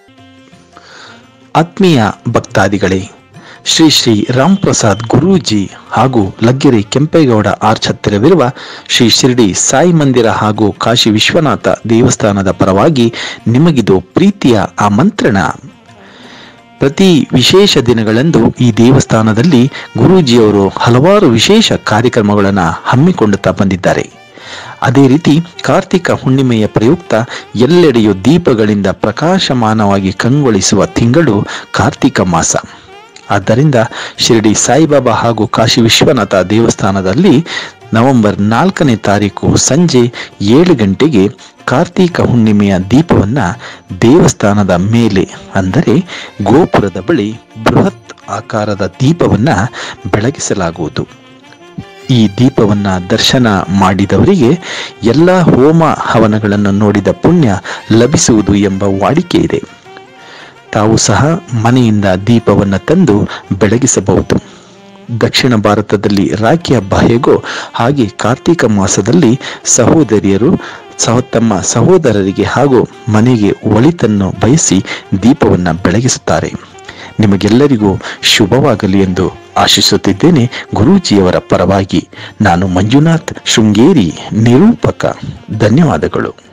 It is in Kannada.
ಆತ್ಮೀಯ ಭಕ್ತಾದಿಗಳೇ ಶ್ರೀ ಶ್ರೀ ರಾಮ್ ಪ್ರಸಾದ್ ಗುರೂಜಿ ಹಾಗೂ ಲಗ್ಗೆರೆ ಕೆಂಪೇಗೌಡ ಆರ್ಚ್ ಹತ್ತಿರವಿರುವ ಶ್ರೀ ಶಿರ್ಡಿ ಸಾಯಿ ಮಂದಿರ ಹಾಗೂ ಕಾಶಿ ವಿಶ್ವನಾಥ ದೇವಸ್ಥಾನದ ಪರವಾಗಿ ನಿಮಗಿದು ಪ್ರೀತಿಯ ಆಮಂತ್ರಣ ಪ್ರತಿ ವಿಶೇಷ ದಿನಗಳಂದು ಈ ದೇವಸ್ಥಾನದಲ್ಲಿ ಗುರೂಜಿಯವರು ಹಲವಾರು ವಿಶೇಷ ಕಾರ್ಯಕ್ರಮಗಳನ್ನು ಹಮ್ಮಿಕೊಳ್ಳುತ್ತಾ ಬಂದಿದ್ದಾರೆ ಅದೇ ರೀತಿ ಕಾರ್ತಿಕ ಹುಣ್ಣಿಮೆಯ ಪ್ರಯುಕ್ತ ಎಲ್ಲೆಡೆಯೂ ದೀಪಗಳಿಂದ ಪ್ರಕಾಶಮಾನವಾಗಿ ಕಂಗೊಳಿಸುವ ತಿಂಗಳು ಕಾರ್ತಿಕ ಮಾಸ ಆದ್ದರಿಂದ ಶಿರಡಿ ಸಾಯಿಬಾಬಾ ಹಾಗೂ ಕಾಶಿ ವಿಶ್ವನಾಥ ದೇವಸ್ಥಾನದಲ್ಲಿ ನವೆಂಬರ್ ನಾಲ್ಕನೇ ತಾರೀಕು ಸಂಜೆ ಏಳು ಗಂಟೆಗೆ ಕಾರ್ತೀಕ ಹುಣ್ಣಿಮೆಯ ದೀಪವನ್ನು ದೇವಸ್ಥಾನದ ಮೇಲೆ ಅಂದರೆ ಗೋಪುರದ ಬಳಿ ಬೃಹತ್ ಆಕಾರದ ದೀಪವನ್ನು ಬೆಳಗಿಸಲಾಗುವುದು ಈ ದೀಪವನ್ನ ದರ್ಶನ ಮಾಡಿದವರಿಗೆ ಎಲ್ಲ ಹೋಮ ಹವನಗಳನ್ನು ನೋಡಿದ ಪುಣ್ಯ ಲಭಿಸುವುದು ಎಂಬ ವಾಡಿಕೆ ಇದೆ ತಾವು ಸಹ ಮನೆಯಿಂದ ದೀಪವನ್ನು ತಂದು ಬೆಳಗಿಸಬಹುದು ದಕ್ಷಿಣ ಭಾರತದಲ್ಲಿ ರಾಖಿ ಹಬ್ಬ ಹೇಗೋ ಹಾಗೆ ಕಾರ್ತೀಕ ಮಾಸದಲ್ಲಿ ಸಹೋದರಿಯರು ಸಹ ತಮ್ಮ ಸಹೋದರರಿಗೆ ಹಾಗೂ ಮನೆಗೆ ಒಳಿತನ್ನು ಬಯಸಿ ದೀಪವನ್ನು ಬೆಳಗಿಸುತ್ತಾರೆ ನಿಮಗೆಲ್ಲರಿಗೂ ಶುಭವಾಗಲಿ ಎಂದು ಆಶಿಸುತ್ತಿದ್ದೇನೆ ಗುರೂಜಿಯವರ ಪರವಾಗಿ ನಾನು ಮಂಜುನಾಥ್ ಶೃಂಗೇರಿ ನಿರೂಪಕ ಧನ್ಯವಾದಗಳು